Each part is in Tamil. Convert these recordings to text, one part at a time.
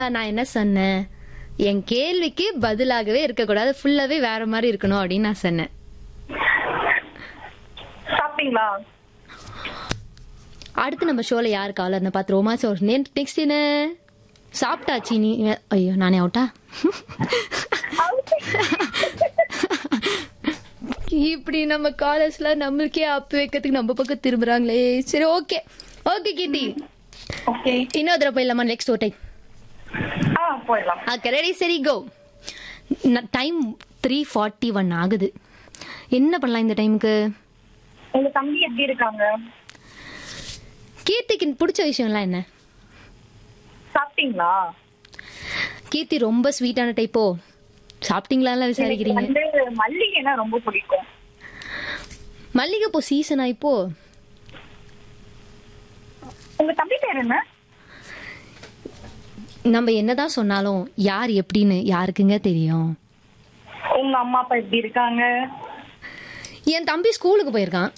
நான் என்ன சொன்னேன் என் கேள்விக்கு பதிலாகவே இருக்கக்கூடாது ஃபுல்லாவே வேற மாதிரி இருக்கணும் அப்படின்னு நான் சொன்னேன் சாப்பிட்டீங்களா அடுத்து நம்ம ஷோல யார் காலர்னு பார்த்துருவோமா ஸோ நெக்ஸ்ட் என்ன சாப்பிட்டாச்சு நீ ஐயோ நானே அவுட்டா இப்படி நம்ம காலேஜ்ல நம்மளுக்கே அப்பு வைக்கிறதுக்கு நம்ம பக்கம் திரும்புறாங்களே சரி ஓகே ஓகே கீர்த்தி ஓகே இன்னொரு தடவை போயிடலாமா நெக்ஸ்ட் ஒரு டைம் ஆ போயிடலாம் ஓகே ரெடி சரி go time three forty one ஆகுது என்ன பண்ணலாம் இந்த டைமுக்கு உங்க தம்பி எப்படி இருக்காங்க கீர்த்திக்கு பிடிச்ச விஷயம்லாம் என்ன சாப்பிட்டீங்களா கீர்த்தி ரொம்ப ஸ்வீட்டான டைப்போ சாப்பிட்டீங்களான்னு எனக்கு விசாரிக்கிறீங்க வந்து மல்லிகைனா ரொம்ப பிடிக்கும் மல்லிகைப்பூ சீசனா இப்போ உங்க தம்பி பேர் என்ன நம்ம என்னதான் சொன்னாலும் யார் எப்படின்னு யாருக்குங்க தெரியும் உங்க அம்மா அப்பா எப்படி இருக்காங்க என் தம்பி ஸ்கூலுக்கு போயிருக்கான்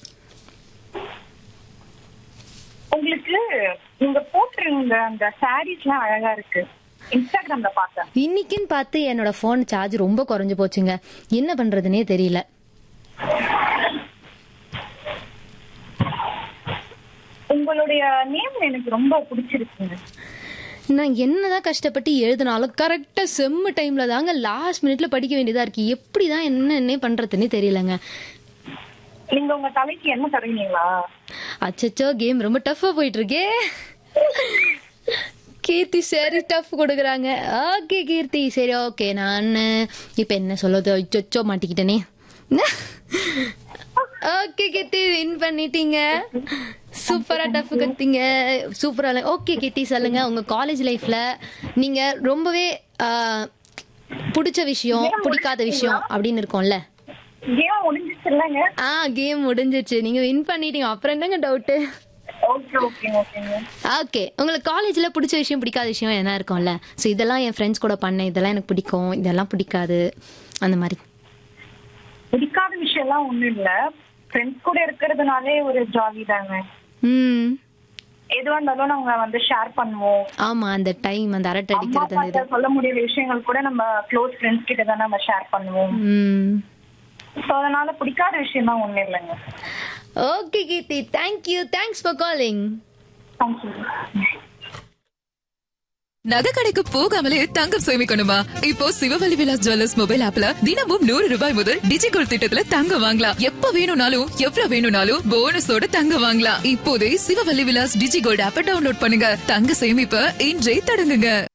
உங்களுக்கு நீங்க போட்டிருந்த அந்த சாரீஸ்லாம் அழகா இருக்கு இன்ஸ்டாகிராம்ல பார்த்தேன் இன்னைக்குன்னு பார்த்து என்னோட ஃபோன் சார்ஜ் ரொம்ப குறைஞ்சு போச்சுங்க என்ன பண்றதுனே தெரியல உங்களுடைய நேம் எனக்கு ரொம்ப பிடிச்சிருக்குங்க நான் என்னதான் கஷ்டப்பட்டு எழுதினாலும் கரெக்டா செம்ம டைம்ல தாங்க லாஸ்ட் மினிட்ல படிக்க வேண்டியதா இருக்கு எப்படிதான் என்னன்னே பண்றதுன்னே தெரியலங்க நீங்க உங்க தலைக்கு என்ன தருவீங்களா அச்சச்சோ கேம் ரொம்ப டஃபா போயிட்டு இருக்கே கீர்த்தி சரி டஃப் கொடுக்குறாங்க ஓகே கீர்த்தி சரி ஓகே நான் இப்ப என்ன சொல்லுது அச்சோ மாட்டிக்கிட்டேனே ஓகே கீர்த்தி வின் பண்ணிட்டீங்க சூப்பரா டஃப் கொடுத்தீங்க சூப்பரா ஓகே கீர்த்தி சொல்லுங்க உங்க காலேஜ் லைஃப்ல நீங்க ரொம்பவே ஆ, பிடிச்ச விஷயம் பிடிக்காத விஷயம் அப்படின்னு இருக்கும்ல ஏன் முடிஞ்சிச்சு இல்லைங்க ஆ கேம் முடிஞ்சிச்சு நீங்க வின் பண்ணிட்டீங்க அப்புறம் என்னங்க டவுட்டு ஓகே ஓகே ஓகேங்க ஓகே உங்களுக்கு காலேஜ்ல பிடிச்ச விஷயம் பிடிக்காத விஷயம் என்ன இருக்கும்ல ஸோ இதெல்லாம் என் ஃப்ரெண்ட்ஸ் கூட பண்ணேன் இதெல்லாம் எனக்கு பிடிக்கும் இதெல்லாம் பிடிக்காது அந்த மாதிரி பிடிக்காத விஷயம்லாம் ஒண்ணும் இல்ல ஃப்ரெண்ட்ஸ் கூட இருக்கிறதுனாலே ஒரு ஜாலி தாங்க ம் எதுவா இருந்தாலும் நாங்க வந்து ஷேர் பண்ணுவோம் ஆமா அந்த டைம் அந்த அரட்டை அம்மா அடிக்கிறது அந்த இது அப்பாட்ட சொல்ல முடியாத விஷயங்கள் கூட நம்ம க்ளோஸ் ஃப்ரெண்ட்ஸ் கிட்ட தான் நம்ம ஷேர் பண்ணுவோம் ம் சோ அதனால பிடிக்காத விஷயம் தான் ஒண்ணும் இல்லைங்க okay Keerthi thank you thanks for calling thank you நகை கடைக்கு போகாமலே தங்கம் சேமிக்கணுமா இப்போ சிவவழி விலாஸ் ஜுவல்லர்ஸ் மொபைல் ஆப்ல தினமும் நூறு ரூபாய் முதல் டிஜிகோல்ட் திட்டத்துல தங்கம் வாங்கலாம் எப்ப வேணும்னாலும் எவ்வளவு வேணும்னாலும் போனஸோட தங்கம் வாங்கலாம் இப்போதே சிவவழி விலாஸ் டிஜிகோல்ட் ஆப்ப டவுன்லோட் பண்ணுங்க தங்க சேமிப்ப இன்றே தொடங்குங்க